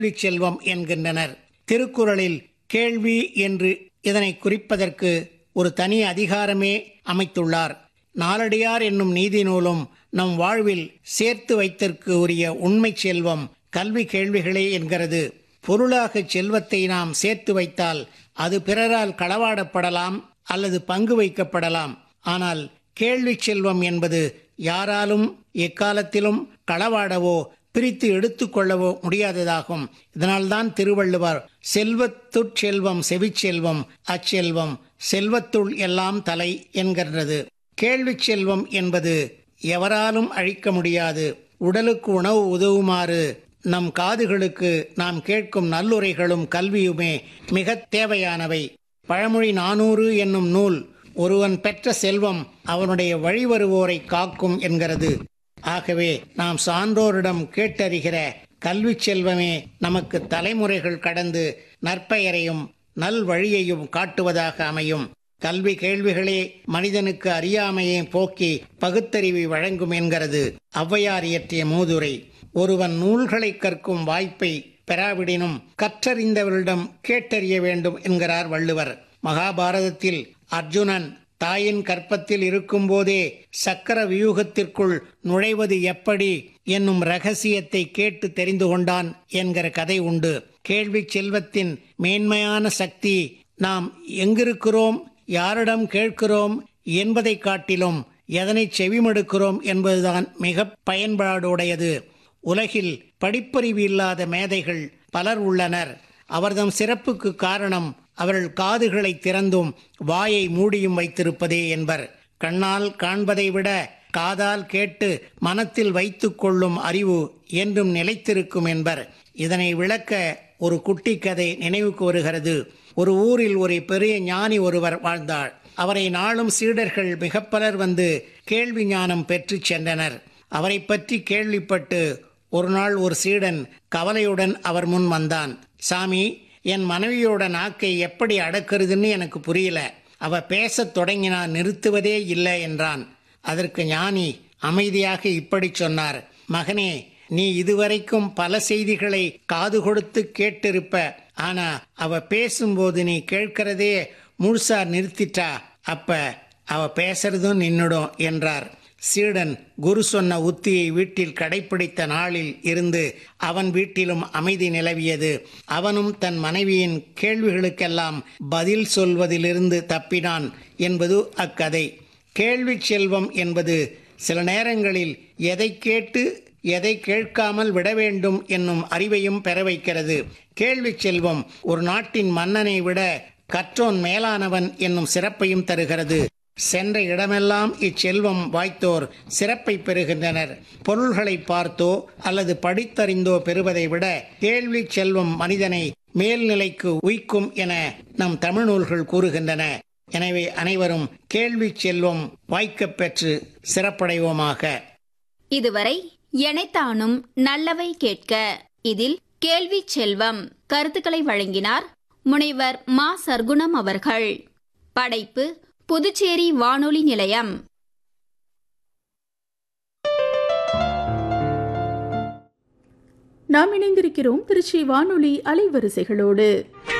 கல்விச் செல்வம் என்கின்றனர் திருக்குறளில் கேள்வி என்று இதனை குறிப்பதற்கு ஒரு தனி அதிகாரமே அமைத்துள்ளார் நாலடியார் என்னும் நீதி நூலும் நம் வாழ்வில் சேர்த்து வைத்திற்கு உரிய உண்மை செல்வம் கல்வி கேள்விகளே என்கிறது பொருளாக செல்வத்தை நாம் சேர்த்து வைத்தால் அது பிறரால் களவாடப்படலாம் அல்லது பங்கு வைக்கப்படலாம் ஆனால் கேள்வி செல்வம் என்பது யாராலும் எக்காலத்திலும் களவாடவோ பிரித்து எடுத்துக்கொள்ளவோ முடியாததாகும் இதனால்தான் திருவள்ளுவர் செல்வத்துட் செல்வம் செவிச்செல்வம் அச்செல்வம் செல்வத்துள் எல்லாம் தலை என்கின்றது கேள்வி செல்வம் என்பது எவராலும் அழிக்க முடியாது உடலுக்கு உணவு உதவுமாறு நம் காதுகளுக்கு நாம் கேட்கும் நல்லுரைகளும் கல்வியுமே மிக தேவையானவை பழமொழி நானூறு என்னும் நூல் ஒருவன் பெற்ற செல்வம் அவனுடைய வழிவருவோரை காக்கும் என்கிறது ஆகவே நாம் சான்றோரிடம் கேட்டறிகிற கல்வி செல்வமே நமக்கு தலைமுறைகள் கடந்து நற்பெயரையும் நல் வழியையும் காட்டுவதாக அமையும் கல்வி கேள்விகளே மனிதனுக்கு அறியாமையை போக்கி பகுத்தறிவை வழங்கும் என்கிறது ஔவையார் இயற்றிய மூதுரை ஒருவன் நூல்களை கற்கும் வாய்ப்பை பெறாவிடினும் கற்றறிந்தவரிடம் கேட்டறிய வேண்டும் என்கிறார் வள்ளுவர் மகாபாரதத்தில் அர்ஜுனன் தாயின் கற்பத்தில் இருக்கும்போதே சக்கர வியூகத்திற்குள் நுழைவது எப்படி என்னும் ரகசியத்தை கேட்டு தெரிந்து கொண்டான் என்கிற கதை உண்டு கேள்வி செல்வத்தின் மேன்மையான சக்தி நாம் எங்கிருக்கிறோம் யாரிடம் கேட்கிறோம் என்பதை காட்டிலும் எதனை செவிமடுக்கிறோம் என்பதுதான் மிக பயன்பாடுடையது உலகில் படிப்பறிவு இல்லாத மேதைகள் பலர் உள்ளனர் அவர்தம் சிறப்புக்கு காரணம் அவர்கள் காதுகளை திறந்தும் வாயை மூடியும் வைத்திருப்பதே என்பர் கண்ணால் காண்பதை விட காதால் கேட்டு மனத்தில் வைத்துக் கொள்ளும் அறிவு என்றும் நிலைத்திருக்கும் என்பர் இதனை விளக்க ஒரு குட்டி கதை நினைவுக்கு வருகிறது ஒரு ஊரில் ஒரு பெரிய ஞானி ஒருவர் வாழ்ந்தார் அவரை நாளும் சீடர்கள் மிக பலர் வந்து கேள்வி ஞானம் பெற்று சென்றனர் அவரை பற்றி கேள்விப்பட்டு ஒரு நாள் ஒரு சீடன் கவலையுடன் அவர் முன் வந்தான் சாமி என் மனைவியோட நாக்கை எப்படி அடக்கிறதுன்னு எனக்கு புரியல அவ பேசத் தொடங்கினா நிறுத்துவதே இல்லை என்றான் அதற்கு ஞானி அமைதியாக இப்படி சொன்னார் மகனே நீ இதுவரைக்கும் பல செய்திகளை காது கொடுத்து கேட்டிருப்ப ஆனா அவ பேசும்போது நீ கேட்கிறதே முழுசா நிறுத்திட்டா அப்ப அவ பேசுறதும் நின்னுடும் என்றார் சீடன் குரு சொன்ன உத்தியை வீட்டில் கடைபிடித்த நாளில் இருந்து அவன் வீட்டிலும் அமைதி நிலவியது அவனும் தன் மனைவியின் கேள்விகளுக்கெல்லாம் பதில் சொல்வதிலிருந்து தப்பினான் என்பது அக்கதை கேள்வி செல்வம் என்பது சில நேரங்களில் எதை கேட்டு எதை கேட்காமல் விட வேண்டும் என்னும் அறிவையும் பெற வைக்கிறது கேள்வி செல்வம் ஒரு நாட்டின் மன்னனை விட கற்றோன் மேலானவன் என்னும் சிறப்பையும் தருகிறது சென்ற இடமெல்லாம் இச்செல்வம் வாய்த்தோர் சிறப்பை பெறுகின்றனர் பொருள்களை பார்த்தோ அல்லது படித்தறிந்தோ பெறுவதை விட கேள்வி செல்வம் மனிதனை மேல்நிலைக்கு உய்க்கும் என நம் தமிழ் நூல்கள் கூறுகின்றன எனவே அனைவரும் கேள்வி செல்வம் வாய்க்கப் பெற்று சிறப்படைவோமாக இதுவரை எனைத்தானும் நல்லவை கேட்க இதில் கேள்வி செல்வம் கருத்துக்களை வழங்கினார் முனைவர் மா சர்க்குணம் அவர்கள் படைப்பு புதுச்சேரி வானொலி நிலையம் நாம் இணைந்திருக்கிறோம் திருச்சி வானொலி அலைவரிசைகளோடு